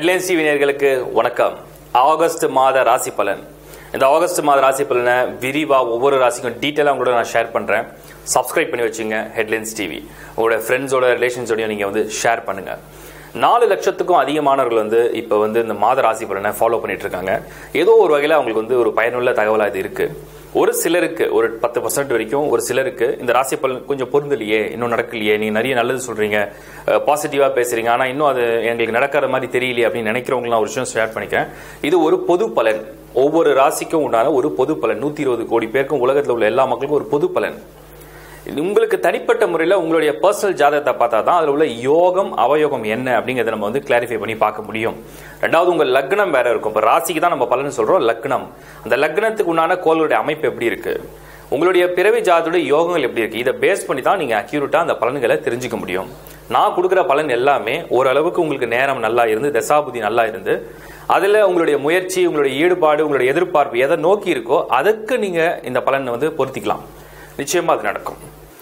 headlines TV நேயர்களுக்கு வணக்கம் August மாத ராசி பலன் இந்த ஆகஸ்ட் மாத ராசி பலனை விரிவா ஒவ்வொரு ராசிக்கும் டீட்டெயிலாக உங்களோட நான் ஷேர் பண்றேன் சப்ஸ்கிரைப் பண்ணி வச்சுங்க ஹெட்லைன்ஸ் டிவி உங்களோட ஃப்ரெண்ட்ஸோட ரிலேஷன்ஸோடையும் நீங்க வந்து ஷேர் பண்ணுங்க நாலு லட்சத்துக்கும் அதிகமானவர்கள் வந்து இப்போ வந்து இந்த மாத ராசி பலனை ஃபாலோ பண்ணிட்டு இருக்காங்க ஏதோ ஒரு வகையில் அவங்களுக்கு வந்து ஒரு பயனுள்ள தகவலாக இது இருக்கு ஒரு சிலருக்கு ஒரு பத்து பர்சன்ட் வரைக்கும் ஒரு சிலருக்கு இந்த ராசி பலன் கொஞ்சம் பொருந்தலையே இன்னும் நடக்கலையே நீங்க நிறைய நல்லது சொல்றீங்க பாசிட்டிவா பேசுறீங்க ஆனா இன்னும் அது எங்களுக்கு நடக்கிற மாதிரி தெரியலையே அப்படின்னு நினைக்கிறவங்க ஒரு விஷயம் ஷேர் பண்ணிக்கிறேன் இது ஒரு பொது பலன் ஒவ்வொரு ராசிக்கும் உண்டான ஒரு பொது பலன் நூத்தி இருபது கோடி பேருக்கும் உலகத்தில் உள்ள எல்லா மக்களுக்கும் ஒரு பொது பலன் இது உங்களுக்கு தனிப்பட்ட முறையில் உங்களுடைய பர்சனல் ஜாதகத்தை பார்த்தா தான் அதில் உள்ள யோகம் அவயோகம் என்ன அப்படிங்கிறத நம்ம வந்து கிளாரிஃபை பண்ணி பார்க்க முடியும் ரெண்டாவது உங்கள் லக்னம் வேற இருக்கும் இப்போ ராசிக்கு தான் நம்ம பலன் சொல்றோம் லக்னம் அந்த லக்னத்துக்கு உண்டான கோளுடைய அமைப்பு எப்படி இருக்கு உங்களுடைய பிறவி ஜாதத்துடைய யோகங்கள் எப்படி இருக்கு இதை பேஸ் பண்ணி தான் நீங்க அக்யூரேட்டா அந்த பலன்களை தெரிஞ்சுக்க முடியும் நான் கொடுக்குற பலன் எல்லாமே ஓரளவுக்கு உங்களுக்கு நேரம் நல்லா இருந்து தசாபுதி நல்லா இருந்து அதுல உங்களுடைய முயற்சி உங்களுடைய ஈடுபாடு உங்களுடைய எதிர்பார்ப்பு எதை நோக்கி இருக்கோ அதுக்கு நீங்க இந்த பலனை வந்து பொருத்திக்கலாம் நிச்சயமா அது நடக்கும்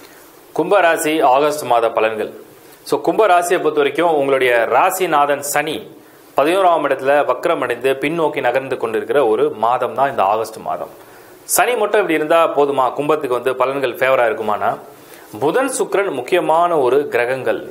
கும்பராசி ஆகஸ்ட் மாத பலன்கள் ஸோ கும்பராசியை பொறுத்த வரைக்கும் உங்களுடைய ராசிநாதன் சனி பதினோராம் இடத்துல வக்ரம் அடைந்து பின்னோக்கி நகர்ந்து கொண்டிருக்கிற ஒரு மாதம் தான் இந்த ஆகஸ்ட் மாதம் சனி மட்டும் இப்படி இருந்தா போதுமா கும்பத்துக்கு வந்து பலன்கள் ஃபேவரா இருக்குமானா புதன் சுக்கிரன் முக்கியமான ஒரு கிரகங்கள்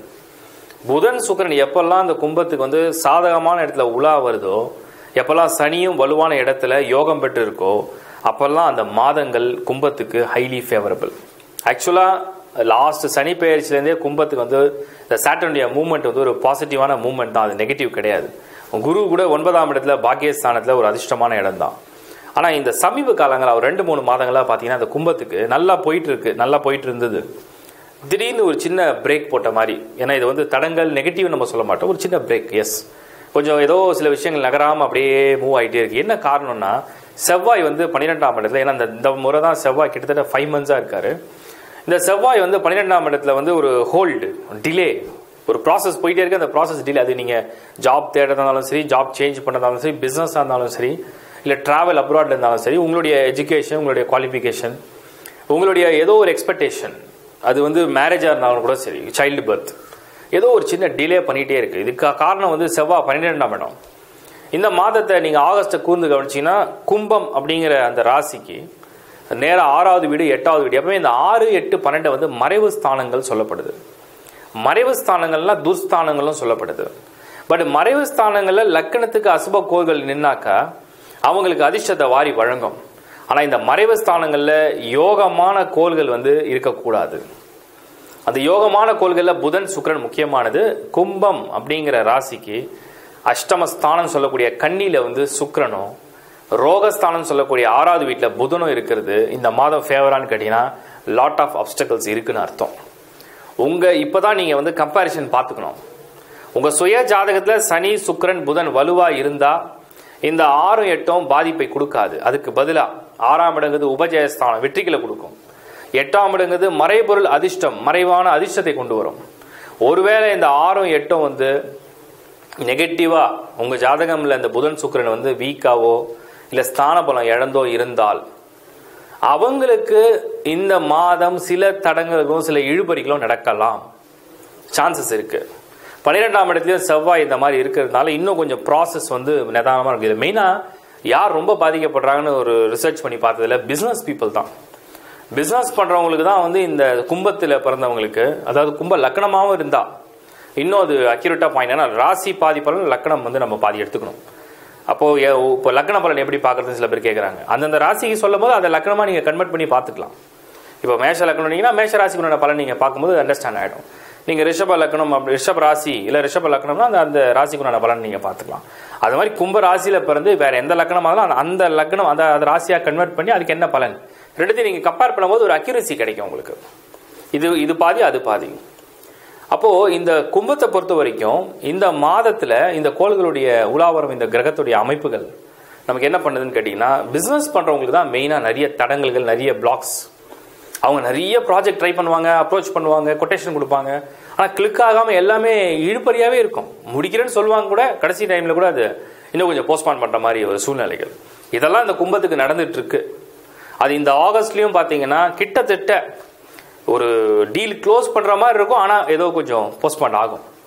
புதன் சுக்கிரன் எப்பெல்லாம் இந்த கும்பத்துக்கு வந்து சாதகமான இடத்துல உலா வருதோ எப்பெல்லாம் சனியும் வலுவான இடத்துல யோகம் பெற்று இருக்கோ அப்பெல்லாம் அந்த மாதங்கள் கும்பத்துக்கு ஹைலி ஃபேவரபிள் ஆக்சுவலாக லாஸ்ட் சனி பெயர்ச்சிலேருந்தே கும்பத்துக்கு வந்து இந்த சாட்டனுடைய மூவ்மெண்ட் வந்து ஒரு பாசிட்டிவான மூவ்மெண்ட் தான் அது நெகட்டிவ் கிடையாது குரு கூட ஒன்பதாம் இடத்துல பாக்கியஸ்தானத்தில் ஒரு அதிர்ஷ்டமான இடம் தான் ஆனால் இந்த சமீப காலங்களா ஒரு ரெண்டு மூணு மாதங்களாக பார்த்தீங்கன்னா அந்த கும்பத்துக்கு நல்லா போயிட்டு இருக்கு நல்லா போயிட்டு இருந்தது திடீர்னு ஒரு சின்ன பிரேக் போட்ட மாதிரி ஏன்னா இது வந்து தடங்கள் நெகட்டிவ் நம்ம சொல்ல மாட்டோம் ஒரு சின்ன பிரேக் எஸ் கொஞ்சம் ஏதோ சில விஷயங்கள் நகராமல் அப்படியே மூவ் ஆகிட்டே இருக்கு என்ன காரணம்னா செவ்வாய் வந்து பன்னிரெண்டாம் இடத்துல ஏன்னா இந்த இந்த முறை தான் செவ்வாய் கிட்டத்தட்ட ஃபைவ் மந்த்ஸாக இருக்காரு இந்த செவ்வாய் வந்து பன்னிரெண்டாம் இடத்துல வந்து ஒரு ஹோல்டு டிலே ஒரு ப்ராசஸ் போயிட்டே இருக்கு அந்த ப்ராசஸ் டிலே அது நீங்கள் ஜாப் தேடுறதா இருந்தாலும் சரி ஜாப் சேஞ்ச் பண்ணுறதாலும் சரி பிஸ்னஸாக இருந்தாலும் சரி இல்லை ட்ராவல் அப்ராட்ல இருந்தாலும் சரி உங்களுடைய எஜுகேஷன் உங்களுடைய குவாலிஃபிகேஷன் உங்களுடைய ஏதோ ஒரு எக்ஸ்பெக்டேஷன் அது வந்து மேரேஜாக இருந்தாலும் கூட சரி சைல்டு பர்த் ஏதோ ஒரு சின்ன டிலே பண்ணிகிட்டே இருக்கு இதுக்கு காரணம் வந்து செவ்வாய் பன்னிரெண்டாம் இடம் இந்த மாதத்தை நீங்கள் ஆகஸ்ட்டை கூர்ந்து கவனிச்சிங்கன்னா கும்பம் அப்படிங்கிற அந்த ராசிக்கு நேராக ஆறாவது வீடு எட்டாவது வீடு எப்பவுமே இந்த ஆறு எட்டு பன்னெண்டு வந்து மறைவு ஸ்தானங்கள் சொல்லப்படுது மறைவு ஸ்தானங்கள்லாம் துர்ஸ்தானங்களும் சொல்லப்படுது பட் மறைவு ஸ்தானங்கள்ல லக்கணத்துக்கு அசுப கோள்கள் நின்னாக்கா அவங்களுக்கு அதிர்ஷ்டத்தை வாரி வழங்கும் ஆனா இந்த மறைவு ஸ்தானங்கள்ல யோகமான கோள்கள் வந்து இருக்கக்கூடாது அந்த யோகமான கோள்கள்ல புதன் சுக்கிரன் முக்கியமானது கும்பம் அப்படிங்கிற ராசிக்கு அஷ்டமஸ்தானம் சொல்லக்கூடிய கண்ணியில வந்து சுக்கிரனும் ரோகஸ்தானம் சொல்லக்கூடிய ஆறாவது வீட்டில் புதனும் இருக்கிறது இந்த மாதம் ஃபேவரான்னு கேட்டீங்கன்னா லாட் ஆஃப் அப்டக்கல்ஸ் இருக்குன்னு அர்த்தம் உங்க இப்பதான் நீங்க வந்து கம்பாரிசன் பார்த்துக்கணும் உங்க சுய ஜாதகத்துல சனி சுக்கிரன் புதன் வலுவா இருந்தா இந்த ஆறும் எட்டும் பாதிப்பை கொடுக்காது அதுக்கு பதிலா ஆறாம் இடங்கிறது உபஜயஸ்தானம் வெற்றிகளை கொடுக்கும் எட்டாம் இடங்கிறது மறைபொருள் அதிர்ஷ்டம் மறைவான அதிர்ஷ்டத்தை கொண்டு வரும் ஒருவேளை இந்த ஆறும் எட்டும் வந்து நெகட்டிவா உங்க ஜாதகம்ல இந்த புதன் சுக்கிரன் வந்து வீக்காவோ இல்ல ஸ்தான பலம் இழந்தோ இருந்தால் அவங்களுக்கு இந்த மாதம் சில தடங்களுக்கும் சில இழுபறிகளும் நடக்கலாம் சான்சஸ் இருக்கு பன்னிரெண்டாம் இடத்துலயும் செவ்வாய் இந்த மாதிரி இருக்கிறதுனால இன்னும் கொஞ்சம் ப்ராசஸ் வந்து நிதானமாக இருக்குது மெயினாக யார் ரொம்ப பாதிக்கப்படுறாங்கன்னு ஒரு ரிசர்ச் பண்ணி பார்த்ததுல பிஸ்னஸ் பீப்புள் தான் பிஸ்னஸ் பண்ணுறவங்களுக்கு தான் வந்து இந்த கும்பத்தில் பிறந்தவங்களுக்கு அதாவது கும்ப லக்கணமாகவும் இருந்தா இன்னும் அது அக்யூரேட்டாக பாயிண்ட் ஏன்னா ராசி பாதி பலன் லக்கணம் வந்து நம்ம பாதி எடுத்துக்கணும் அப்போ இப்போ லக்ன பலன் எப்படி பார்க்கறது சில பேர் கேட்குறாங்க அந்தந்த ராசிக்கு சொல்லும் போது அதை லக்னமாக நீங்கள் கன்வெர்ட் பண்ணி பார்த்துக்கலாம் இப்போ மேஷ லக்னம்னீங்கன்னா மேஷ ராசிக்குள்ள பலன் நீங்கள் பார்க்கும்போது அண்டர்ஸ்டாண்ட் ஆகிடும் நீங்கள் ரிஷப லக்னம் அப்படி ரிஷப ராசி இல்லை ரிஷப லக்னம்னா அந்த அந்த ராசிக்குண்டான பலன் நீங்கள் பார்த்துக்கலாம் அது மாதிரி கும்ப ராசியில் பிறந்து வேற எந்த லக்னமாக இருந்தாலும் அந்த லக்னம் அந்த அந்த ராசியாக கன்வெர்ட் பண்ணி அதுக்கு என்ன பலன் ரெண்டுத்தையும் நீங்கள் கம்பேர் பண்ணும்போது ஒரு அக்யூரசி கிடைக்கும் உங்களுக்கு இது இது பாதி அது பாதி அப்போ இந்த கும்பத்தை பொறுத்த வரைக்கும் இந்த மாதத்துல இந்த கோள்களுடைய உலாவரம் இந்த கிரகத்துடைய அமைப்புகள் நமக்கு என்ன பண்ணுதுன்னு கேட்டீங்கன்னா பிசினஸ் பண்றவங்களுக்கு தான் மெயினா நிறைய தடங்கல்கள் நிறைய பிளாக்ஸ் அவங்க நிறைய ப்ராஜெக்ட் ட்ரை பண்ணுவாங்க அப்ரோச் பண்ணுவாங்க கொட்டேஷன் கொடுப்பாங்க ஆனால் கிளிக் ஆகாம எல்லாமே இழுப்பறியாவே இருக்கும் முடிக்கிறேன்னு சொல்லுவாங்க கூட கடைசி டைம்ல கூட அது இன்னும் கொஞ்சம் போஸ்ட்பான் பண்ற மாதிரி ஒரு சூழ்நிலைகள் இதெல்லாம் இந்த கும்பத்துக்கு நடந்துட்டு இருக்கு அது இந்த ஆகஸ்ட்லயும் பாத்தீங்கன்னா கிட்டத்தட்ட ஒரு டீல் க்ளோஸ் பண்ற மாதிரி இருக்கும் ஆனா ஏதோ கொஞ்சம் போஸ்ட்பாண்ட் ஆகும்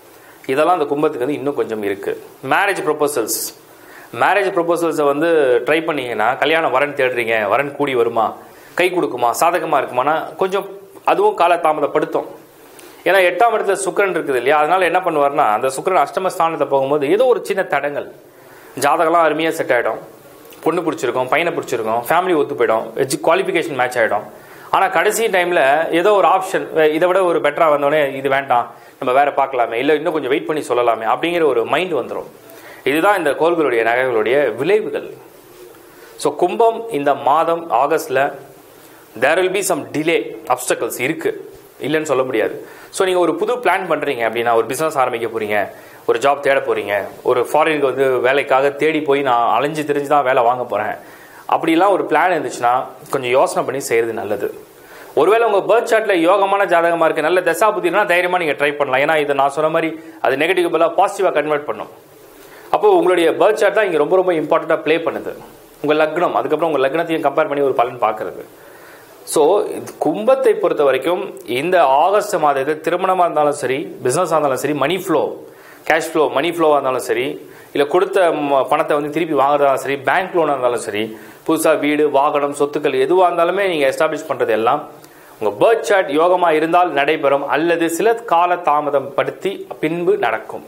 இதெல்லாம் அந்த கும்பத்துக்கு வந்து இன்னும் கொஞ்சம் இருக்கு மேரேஜ் ப்ரொபோசல்ஸ் மேரேஜ் ப்ரொபோசல்ஸை வந்து ட்ரை பண்ணீங்கன்னா கல்யாணம் வரன் தேடுறீங்க வரன் கூடி வருமா கை கொடுக்குமா சாதகமாக இருக்குமானா கொஞ்சம் அதுவும் கால தாமதப்படுத்தும் ஏன்னா எட்டாம் இடத்துல சுக்கிரன் இருக்குது இல்லையா அதனால என்ன பண்ணுவார்னா அந்த சுக்கிரன் அஷ்டம ஸ்தானத்தை போகும்போது ஏதோ ஒரு சின்ன தடங்கள் ஜாதகம்லாம் அருமையாக செட் ஆகிடும் பொண்ணு பிடிச்சிருக்கும் பையனை பிடிச்சிருக்கும் ஃபேமிலி ஒத்து போயிடும் எஜு குவாலிஃபிகேஷன் மேட்ச் ஆகிடும் ஆனால் கடைசி டைமில் ஏதோ ஒரு ஆப்ஷன் இதை விட ஒரு பெட்டராக வந்தோடனே இது வேண்டாம் நம்ம வேற பார்க்கலாமே இல்லை இன்னும் கொஞ்சம் வெயிட் பண்ணி சொல்லலாமே அப்படிங்கிற ஒரு மைண்ட் வந்துடும் இதுதான் இந்த கோள்களுடைய நகைகளுடைய விளைவுகள் ஸோ கும்பம் இந்த மாதம் ஆகஸ்ட்ல there will be some delay obstacles இருக்கு இல்லைன்னு சொல்ல முடியாது ஸோ நீங்கள் ஒரு புது பிளான் பண்ணுறீங்க அப்படின்னா ஒரு பிஸ்னஸ் ஆரம்பிக்க போறீங்க ஒரு ஜாப் தேட போறீங்க ஒரு ஃபாரினுக்கு வந்து வேலைக்காக தேடி போய் நான் அலைஞ்சு திரிஞ்சு தான் வேலை வாங்க போறேன் அப்படிலாம் ஒரு பிளான் இருந்துச்சுன்னா கொஞ்சம் யோசனை பண்ணி செய்யறது நல்லது ஒருவேளை உங்க பேர்த் சார்ட்ல யோகமான ஜாதகமா இருக்கு நல்ல தசா புத்தினா தைரியமா நீங்க ட்ரை பண்ணலாம் ஏன்னா இதை நான் சொன்ன மாதிரி அது நெகட்டிவ் பதிலாக பாசிட்டிவா கன்வெர்ட் பண்ணும் அப்போ உங்களுடைய பேர்த் சார்ட் தான் இங்க ரொம்ப ரொம்ப இம்பார்ட்டண்டா ப்ளே பண்ணுது உங்க லக்னம் அதுக்கப்புறம் உங்க லக்னத்தையும் கம்பேர் பண்ணி ஒரு பலன் பார்க்கறது ஸோ கும்பத்தை பொறுத்த வரைக்கும் இந்த ஆகஸ்ட் மாதத்தில் திருமணமாக இருந்தாலும் சரி பிஸ்னஸாக இருந்தாலும் சரி money flow cash flow money ஃப்ளோவாக இருந்தாலும் சரி இல்லை கொடுத்த ம- பணத்தை வந்து திருப்பி வாங்குறதா சரி பேங்க் லோனாக இருந்தாலும் சரி புதுசாக வீடு வாகனம் சொத்துக்கள் எதுவாக இருந்தாலுமே நீங்கள் எஸ்டாப்ளிஷ் பண்ணுறது எல்லாம் உங்கள் பேர்த் சார்ட் யோகமாக இருந்தால் நடைபெறும் அல்லது சில கால தாமதம் படுத்தி பின்பு நடக்கும்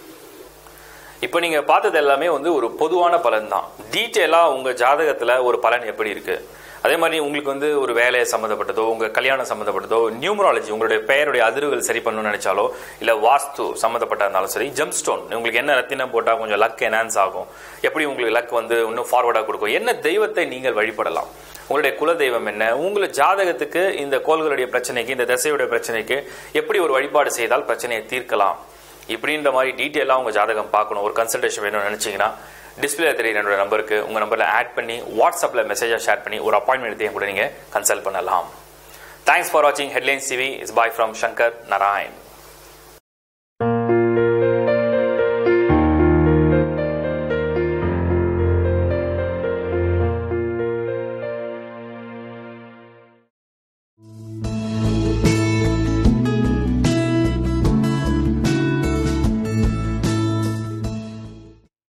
இப்போ நீங்க பார்த்தது எல்லாமே வந்து ஒரு பொதுவான பலன் தான் டீட்டெயிலா உங்க ஜாதகத்துல ஒரு பலன் எப்படி இருக்கு அதே மாதிரி உங்களுக்கு வந்து ஒரு வேலை சம்மந்தப்பட்டதோ உங்க கல்யாணம் சம்மந்தப்பட்டதோ நியூமராலஜி உங்களுடைய பெயருடைய அதிர்வுகள் சரி பண்ணணும்னு நினைச்சாலோ இல்ல வாஸ்து சம்மந்தப்பட்ட இருந்தாலும் சரி ஜெம் ஸ்டோன் உங்களுக்கு என்ன ரத்தினம் போட்டா கொஞ்சம் லக் என்ஹான்ஸ் ஆகும் எப்படி உங்களுக்கு லக் வந்து இன்னும் ஃபார்வர்டா கொடுக்கும் என்ன தெய்வத்தை நீங்கள் வழிபடலாம் உங்களுடைய குல தெய்வம் என்ன உங்களுடைய ஜாதகத்துக்கு இந்த கோள்களுடைய பிரச்சனைக்கு இந்த திசையுடைய பிரச்சனைக்கு எப்படி ஒரு வழிபாடு செய்தால் பிரச்சனையை தீர்க்கலாம் இப்படின்ற மாதிரி டீட்டெயிலாக உங்கள் ஜாதகம் பார்க்கணும் ஒரு கன்சல்டேஷன் வேணும்னு நினச்சிங்கன்னா டிஸ்பிளே தெரியுற என்னோட நம்பருக்கு உங்கள் நம்பரில் ஆட் பண்ணி வாட்ஸ்அப்பில் மெசேஜாக ஷேர் பண்ணி ஒரு அப்பாயின்மெண்ட் எடுத்து என் கூட நீங்கள் கன்சல்ட் பண்ணலாம் தேங்க்ஸ் ஃபார் வாட்சிங் headlines TV is bye from Shankar Narayan